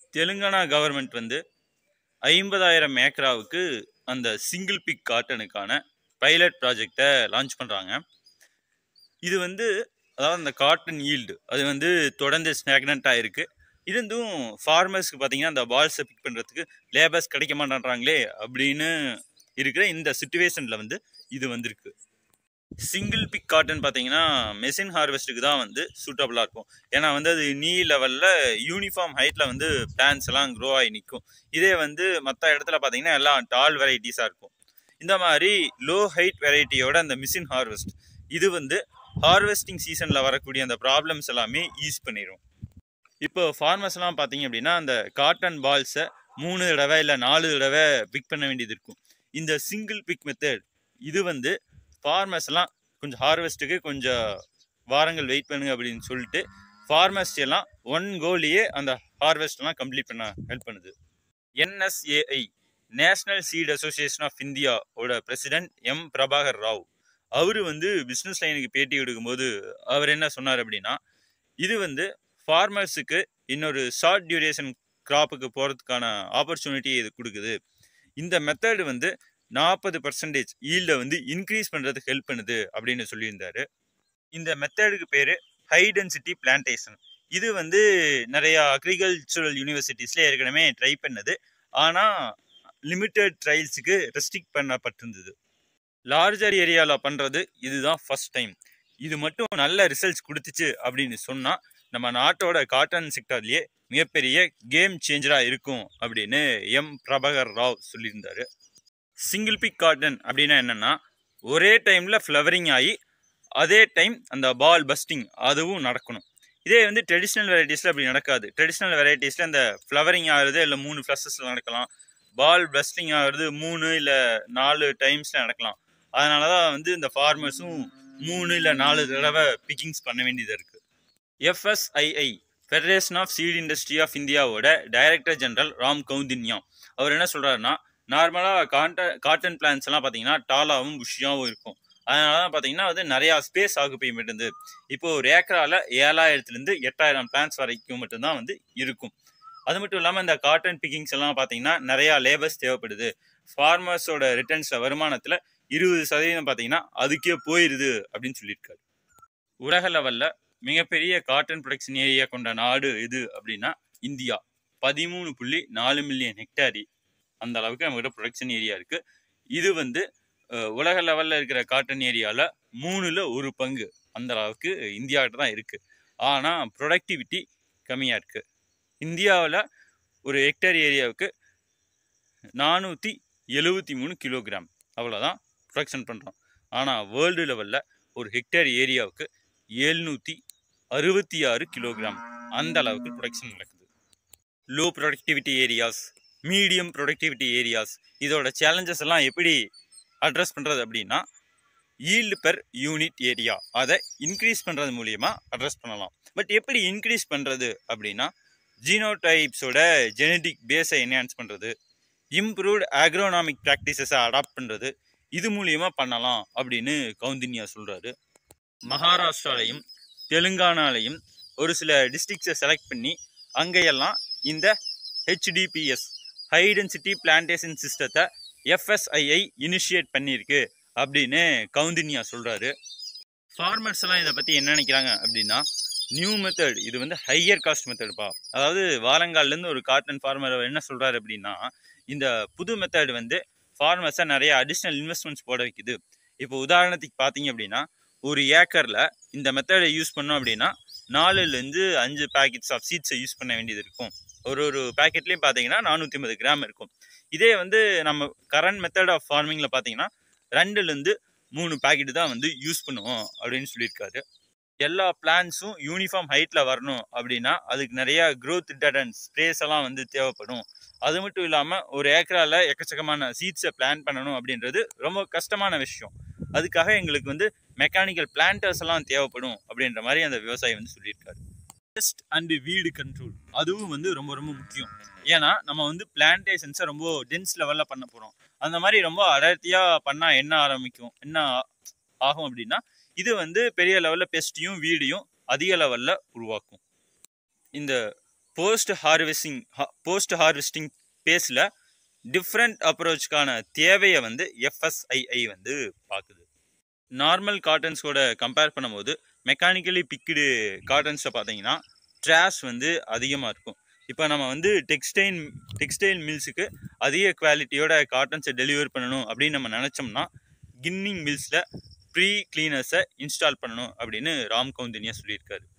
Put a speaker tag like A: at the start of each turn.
A: Telangana government வந்து ஐம்பதாயிரம் ஏக்கராவுக்கு அந்த சிங்கிள் பிக் காட்டனுக்கான பைலட் ப்ராஜெக்டை லான்ச் பண்ணுறாங்க இது வந்து அதாவது அந்த காட்டன் ஈல்டு அது வந்து தொடர்ந்து ஸ்டாக்னண்ட்டாக இருக்குது இருந்தும் ஃபார்மர்ஸ்க்கு பார்த்தீங்கன்னா அந்த பால்ஸை பிக் பண்ணுறதுக்கு லேபர்ஸ் கிடைக்க மாட்டேன்றாங்களே அப்படின்னு இருக்கிற இந்த சுச்சுவேஷனில் வந்து இது வந்திருக்கு சிங்கிள் பிக் காட்டன் பார்த்தீங்கன்னா மெஷின் ஹார்வெஸ்ட்டுக்கு தான் வந்து சூட்டபுளாக இருக்கும் ஏன்னா வந்து அது நீ லெவலில் யூனிஃபார்ம் ஹைட்டில் வந்து பிளான்ஸ் எல்லாம் க்ரோ ஆகி நிற்கும் இதே வந்து மற்ற இடத்துல பார்த்தீங்கன்னா எல்லாம் டால் வெரைட்டிஸாக இருக்கும் இந்த மாதிரி லோ ஹைட் வெரைட்டியோட அந்த மிஷின் ஹார்வெஸ்ட் இது வந்து ஹார்வெஸ்டிங் சீசனில் வரக்கூடிய அந்த ப்ராப்ளம்ஸ் எல்லாமே ஈஸ் பண்ணிடும் இப்போ ஃபார்மர்ஸ் எல்லாம் பார்த்தீங்க அப்படின்னா அந்த காட்டன் பால்ஸை மூணு தடவை இல்லை நாலு தடவை பிக் பண்ண வேண்டியது இருக்கும் இந்த சிங்கிள் பிக் மெத்தட் இது வந்து ஃபார்மர்ஸ் எல்லாம் கொஞ்சம் ஹார்வெஸ்ட்டுக்கு கொஞ்சம் வாரங்கள் வெயிட் பண்ணுங்க அப்படின்னு சொல்லிட்டு ஃபார்மர்ஸ் எல்லாம் ஒன் கோலியே அந்த ஹார்வெஸ்ட் எல்லாம் கம்ப்ளீட் பண்ண ஹெல்ப் பண்ணுது NSAI national seed association of இந்தியாவோட பிரசிடென்ட் எம் பிரபாகர் ராவ் அவர் வந்து பிஸ்னஸ் லைனுக்கு பேட்டி கொடுக்கும்போது அவர் என்ன சொன்னார் அப்படின்னா இது வந்து ஃபார்மர்ஸுக்கு இன்னொரு ஷார்ட் டியூரேஷன் கிராப்புக்கு போகிறதுக்கான ஆப்பர்ச்சுனிட்டி இது கொடுக்குது இந்த மெத்தடு வந்து நாற்பது பர்சன்டேஜ் ஈல்டை வந்து இன்க்ரீஸ் பண்ணுறதுக்கு ஹெல்ப் பண்ணுது அப்படின்னு சொல்லியிருந்தாரு இந்த மெத்தடுக்கு பேர் ஹை டென்சிட்டி பிளான்டேஷன் இது வந்து நிறையா அக்ரிகல்ச்சுரல் யூனிவர்சிட்டிஸில் ஏற்கனவே ட்ரை பண்ணது ஆனால் லிமிட்டட் ட்ரையல்ஸுக்கு ரெஸ்ட்ரிக்ட் பண்ணப்பட்டிருந்தது லார்ஜர் ஏரியாவில் பண்ணுறது இதுதான் ஃபர்ஸ்ட் டைம் இது மட்டும் நல்ல ரிசல்ட்ஸ் கொடுத்துச்சு அப்படின்னு சொன்னால் நம்ம நாட்டோட காட்டன் செக்டர்லேயே மிகப்பெரிய கேம் சேஞ்சராக இருக்கும் அப்படின்னு எம் பிரபாகர் ராவ் சொல்லியிருந்தாரு சிங்கிள் பிக் காட்டன் அப்படின்னா என்னென்னா ஒரே டைமில் ஃப்ளவரிங் ஆகி அதே டைம் அந்த பால் பஸ்டிங் அதுவும் நடக்கணும் இதே வந்து ட்ரெடிஷ்னல் வெரைட்டிஸில் அப்படி நடக்காது ட்ரெடிஷ்னல் வெரைட்டிஸில் இந்த ஃப்ளவரிங் ஆகுறது இல்லை மூணு ஃப்ளஸஸில் நடக்கலாம் பால் பஸ்டிங் ஆகுறது மூணு இல்லை நாலு டைம்ஸில் நடக்கலாம் அதனால தான் வந்து இந்த ஃபார்மர்ஸும் மூணு இல்லை நாலு தடவை பிக்கிங்ஸ் பண்ண வேண்டியது இருக்குது FSII federation of seed industry of இந்தியாவோட டைரக்டர் ஜெனரல் ராம் கவுந்தின்யா அவர் என்ன சொல்கிறாருன்னா நார்மலாக காட்ட காட்டன் பிளான்ஸ் எல்லாம் பார்த்தீங்கன்னா டாலாகவும் புஷியாகவும் இருக்கும் அதனால தான் பார்த்தீங்கன்னா வந்து நிறையா ஸ்பேஸ் ஆக்குப்பை மட்டுந்து இப்போ ஒரு ஏக்கரால் ஏழாயிரத்துலேருந்து எட்டாயிரம் பிளான்ஸ் வரைக்கும் மட்டும்தான் வந்து இருக்கும் அது மட்டும் இல்லாமல் இந்த காட்டன் பிக்கிங்ஸ் எல்லாம் பார்த்தீங்கன்னா நிறையா லேபர்ஸ் தேவைப்படுது ஃபார்மர்ஸோட ரிட்டர்ன்ஸில் வருமானத்தில் இருபது சதவீதம் பார்த்தீங்கன்னா அதுக்கே போயிடுது அப்படின்னு சொல்லியிருக்காரு உலக லெவலில் மிகப்பெரிய காட்டன் ப்ரொடக்ஷன் ஏரியா கொண்ட நாடு எது அப்படின்னா இந்தியா பதிமூணு புள்ளி நாலு மில்லியன் ஹெக்டாரி அந்த அளவுக்கு நம்மகிட்ட ப்ரொடக்ஷன் ஏரியா இருக்குது இது வந்து அஹ், உலக லெவலில் இருக்கிற காட்டன் ஏரியாவில் மூணில் ஒரு பங்கு அந்த அளவுக்கு இந்தியாகிட்ட தான் இருக்குது ஆனால் ப்ரொடக்டிவிட்டி கம்மியாக இருக்குது இந்தியாவில் ஒரு ஹெக்டேர் ஏரியாவுக்கு நானூற்றி எழுபத்தி மூணு கிலோகிராம் அவ்வளோதான் ப்ரொடக்ஷன் பண்ணுறோம் ஆனால் வேர்ல்டு லெவலில் ஒரு ஹெக்டேர் ஏரியாவுக்கு எழுநூற்றி அறுபத்தி ஆறு கிலோகிராம் அந்த அளவுக்கு ப்ரொடக்ஷன் நடக்குது low productivity areas medium productivity areas இதோட சேலஞ்சஸ் எல்லாம் எப்படி அட்ரஸ் பண்ணுறது அப்படின்னா ஈல்டு பெர் யூனிட் ஏரியா அதை இன்க்ரீஸ் பண்ணுறது மூலியமாக அட்ரஸ் பண்ணலாம் பட் எப்படி இன்க்ரீஸ் பண்ணுறது அப்படின்னா ஜீனோடைப்ஸோட ஜெனட்டிக் பேஸை என்ஹான்ஸ் பண்ணுறது இம்ப்ரூவ்ட் ஆக்ரோனாமிக் ப்ராக்டிசஸை அடாப்ட் பண்ணுறது இது மூலியமாக பண்ணலாம் அப்படின்னு கவுந்தின்யா சொல்கிறாரு மகாராஷ்டிராலையும் தெலுங்கானாலையும் ஒரு சில டிஸ்ட்ரிக்ஸை செலக்ட் பண்ணி அங்கேயெல்லாம் இந்த ஹெச்டிபிஎஸ் ஹை டென்சிட்டி பிளான்டேஷன் சிஸ்டத்தை எஃப்எஸ்ஐஐ இனிஷியேட் பண்ணியிருக்கு அப்படின்னு கவுந்தின்யா சொல்கிறாரு ஃபார்மர்ஸ் எல்லாம் இதை பற்றி என்ன நினைக்கிறாங்க அப்படின்னா நியூ மெத்தட் இது வந்து ஹையர் காஸ்ட் மெத்தடுப்பா அதாவது வாரங்கால்லேருந்து ஒரு காட்டன் ஃபார்மர் என்ன சொல்கிறாரு அப்படின்னா இந்த புது மெத்தட் வந்து ஃபார்மர்ஸை நிறைய அடிஷ்னல் இன்வெஸ்ட்மெண்ட்ஸ் போட வைக்குது இப்போ உதாரணத்துக்கு பார்த்தீங்க அப்படின்னா ஒரு ஏக்கரில் இந்த மெத்தடை யூஸ் பண்ணோம் அப்படின்னா நாலுலேருந்து அஞ்சு பேக்கெட்ஸ் ஆஃப் சீட்ஸை யூஸ் பண்ண வேண்டியது இருக்கும் ஒரு ஒரு பேக்கெட்லேயும் பார்த்தீங்கன்னா நானூற்றி ஐம்பது கிராம் இருக்கும் இதே வந்து நம்ம கரண்ட் மெத்தட் ஆஃப் ஃபார்மிங்கில் பார்த்தீங்கன்னா ரெண்டுலேருந்து மூணு பாக்கெட்டு தான் வந்து யூஸ் பண்ணுவோம் அப்படின்னு சொல்லியிருக்காரு எல்லா பிளான்ஸும் யூனிஃபார்ம் ஹைட்டில் வரணும் அப்படின்னா அதுக்கு நிறையா க்ரோத் ரிட்டர்டன் ஸ்ப்ரேஸ் எல்லாம் வந்து தேவைப்படும் அது மட்டும் இல்லாமல் ஒரு ஏக்கரால எக்கச்சக்கமான சீட்ஸை பிளான் பண்ணணும் அப்படின்றது ரொம்ப கஷ்டமான விஷயம் அதுக்காக எங்களுக்கு வந்து மெக்கானிக்கல் பிளான்டர்ஸ் எல்லாம் தேவைப்படும் அப்படின்ற மாதிரி அந்த விவசாயி வந்து சொல்லியிருக்காரு பெஸ்ட் அண்டு வீடு கண்ட்ரோல் அதுவும் வந்து ரொம்ப ரொம்ப முக்கியம் ஏன்னா நம்ம வந்து பிளான்டேஷன்ஸை ரொம்ப டென்ஸ் லெவலில் பண்ண போகிறோம் அந்த மாதிரி ரொம்ப அடர்த்தியாக பண்ணால் என்ன ஆரம்பிக்கும் என்ன ஆகும் அப்படின்னா இது வந்து பெரிய லெவலில் பெஸ்ட்டையும் வீடையும் அதிக லெவலில் உருவாக்கும் இந்த போஸ்ட் ஹார்வெஸ்டிங் போஸ்ட் ஹார்வெஸ்டிங் பேஸில் டிஃப்ரெண்ட் அப்ரோச்சுக்கான தேவையை வந்து எஃப்எஸ்ஐஐ வந்து பார்க்குது நார்மல் காட்டன்ஸோட கம்பேர் பண்ணும்போது மெக்கானிக்கலி பிக்குடு காட்டன்ஸை பார்த்தீங்கன்னா ட்ராஷ் வந்து அதிகமாக இருக்கும் இப்போ நம்ம வந்து டெக்ஸ்டைல் டெக்ஸ்டைல் மில்ஸுக்கு அதிக குவாலிட்டியோட காட்டன்ஸை டெலிவர் பண்ணணும் அப்படின்னு நம்ம நினச்சோம்னா கின்னிங் மில்ஸில் ப்ரீ கிளீனர்ஸை இன்ஸ்டால் பண்ணணும் அப்படின்னு ராம் கவுந்தினியா சொல்லியிருக்காரு